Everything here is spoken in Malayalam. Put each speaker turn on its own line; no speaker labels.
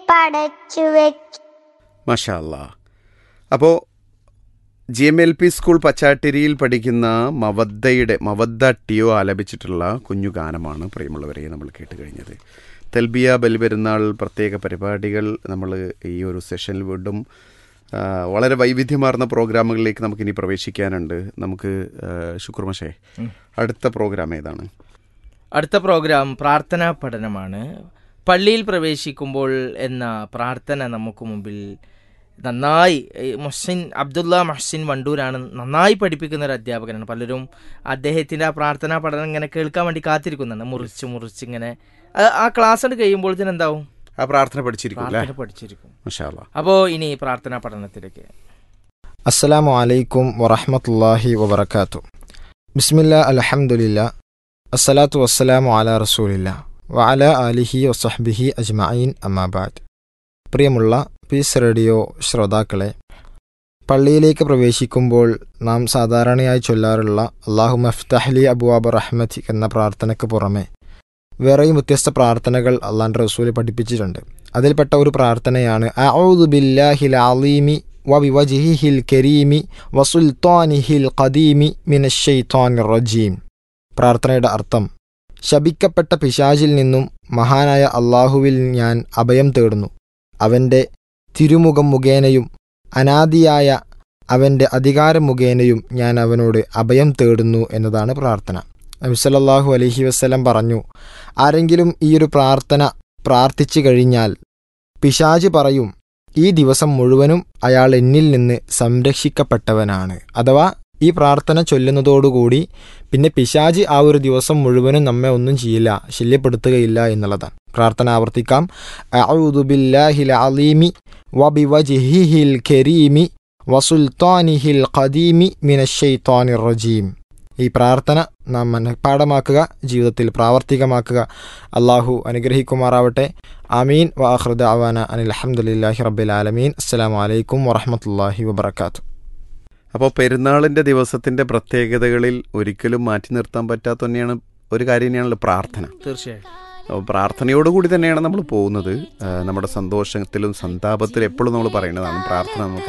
പടച്ചു വെച്ചു
മഷാ അല്ലാ അപ്പോൾ G M L P school പച്ചാട്ടിരിയിൽ പഠിക്കുന്ന മവദ്ദയുടെ മവദ്ദ ടിയോ ആലപിച്ചിട്ടുള്ള കുഞ്ഞു ഗാനമാണ് പ്രിയമുള്ളവരെ നമ്മൾ കേട്ട് കഴിഞ്ഞത് തെൽബിയ ബലിപെരുന്നാൾ പ്രത്യേക പരിപാടികൾ നമ്മൾ ഈ ഒരു സെഷനിൽ വീണ്ടും ആ, വളരെ വൈവിധ്യമാർന്ന പ്രോഗ്രാമുകളിലേക്ക് നമുക്കിനി പ്രവേശിക്കാനുണ്ട് നമുക്ക് ശുക്രമഷേ അടുത്ത പ്രോഗ്രാം ഏതാണ്
അടുത്ത പ്രോഗ്രാം പ്രാർത്ഥനാ പഠനമാണ് പള്ളിയിൽ പ്രവേശിക്കുമ്പോൾ എന്ന പ്രാർത്ഥന നമുക്ക് മുമ്പിൽ നന്നായി ഈ മൊഹ്സിൻ അബ്ദുള്ള മൊഹ്സിൻ വണ്ടൂരാണ് നന്നായി പഠിപ്പിക്കുന്ന ഒരു അധ്യാപകനാണ് പലരും അദ്ദേഹത്തിൻ്റെ ആ പ്രാർത്ഥനാ പഠനം ഇങ്ങനെ കേൾക്കാൻ വേണ്ടി കാത്തിരിക്കുന്നുണ്ട് മുറിച്ച് മുറിച്ച് ഇങ്ങനെ ആ- ആ ക്ലാസ് ഉണ്ട് കഴിയുമ്പോൾ തന്നെ എന്താവും
ആ പ്രാർത്ഥന പഠിച്ചിരിക്കും അല്ലേ
പ്രാർത്ഥന പഠിച്ചിരിക്കും
മഷാ അല്ലാ
അപ്പോൾ ഇനി പ്രാർത്ഥനാ പഠനത്തിലേക്ക്
അസ്സലാമു അലൈക്കും വറഹമത്തല്ലാഹി വബർക്കാത്തു ബിസ്മില്ല അലഹമുല്ല അസ്സലാത്തു വസ്സലാമു അല റസൂലില്ല വഅല ആലിഹി വസഹ്ബിഹി അജ്മഈൻ അമ്മാബാദ് പ്രിയമുള്ള പീസ് റേഡിയോ ശ്രോതാക്കളെ പള്ളിയിലേക്ക് പ്രവേശിക്കുമ്പോൾ നാം സാധാരണയായി ചൊല്ലാറുള്ള അള്ളാഹു മഫ്തഹ്ലി അബുവാബ് റഹ്മത്ത് എന്ന പ്രാർത്ഥനയ്ക്ക് പുറമെ വേറെയും വ്യത്യസ്ത പ്രാർത്ഥനകൾ അള്ളാൻ്റെ റസൂല് പഠിപ്പിച്ചിട്ടുണ്ട് അതിൽപ്പെട്ട ഒരു പ്രാർത്ഥനയാണ് അഊദു ബില്ലാഹിൽ അലീമി വബിവജിഹിൽ കരീമി വസുൽത്താനിഹിൽ ഖദീമി മിനശ്ശൈത്താനിർ റജീം പ്രാർത്ഥനയുടെ അർത്ഥം ശപിക്കപ്പെട്ട പിശാചിൽ നിന്നും മഹാനായ അള്ളാഹുവിൽ ഞാൻ അഭയം തേടുന്നു അവൻ്റെ തിരുമുഖം മുഖേനയും അനാദിയായ അവൻ്റെ അധികാരം മുഖേനയും ഞാൻ അവനോട് അഭയം തേടുന്നു എന്നതാണ് പ്രാർത്ഥന നബിസല്ലാഹു അലഹി വസ്ലം പറഞ്ഞു ആരെങ്കിലും ഈ ഒരു പ്രാർത്ഥന പ്രാർത്ഥിച്ചു കഴിഞ്ഞാൽ പിശാജ് പറയും ഈ ദിവസം മുഴുവനും അയാൾ എന്നിൽ നിന്ന് സംരക്ഷിക്കപ്പെട്ടവനാണ് അഥവാ ഈ പ്രാർത്ഥന ചൊല്ലുന്നതോടുകൂടി പിന്നെ പിശാജ് ആ ഒരു ദിവസം മുഴുവനും നമ്മെ ഒന്നും ചെയ്യില്ല ശല്യപ്പെടുത്തുകയില്ല എന്നുള്ളതാണ് പ്രാർത്ഥന ആവർത്തിക്കാം അഊദു ബില്ലാഹിൽ അലീമി വബിവജിഹിൽ കരീമി വസുൽത്താനിഹിൽ ഖദീമി മിനശ്ശൈത്താനിർ റജീം ഈ പ്രാർത്ഥന നാം മനഃപ്പാടമാക്കുക ജീവിതത്തിൽ പ്രാവർത്തികമാക്കുക അള്ളാഹു അനുഗ്രഹിക്കുമാറാവട്ടെ ആമീൻ വാഹൃദ അവാന അനിൽ അഹമ്മദില്ലാഹി റബ്ബിൽ ആലമീൻ അസ്സലാമു അലൈക്കും വറഹമത്തല്ലാഹി വബർക്കാത്തു
അപ്പോൾ പെരുന്നാളിൻ്റെ ദിവസത്തിൻ്റെ പ്രത്യേകതകളിൽ ഒരിക്കലും മാറ്റി നിർത്താൻ പറ്റാത്ത തന്നെയാണ് ഒരു കാര്യം തന്നെയാണല്ലോ പ്രാർത്ഥന
തീർച്ചയായും
അപ്പോൾ പ്രാർത്ഥനയോടുകൂടി തന്നെയാണ് നമ്മൾ പോകുന്നത് ആ, നമ്മുടെ സന്തോഷത്തിലും സന്താപത്തിലും എപ്പോഴും നമ്മൾ പറയുന്നതാണ് പ്രാർത്ഥന നമുക്ക്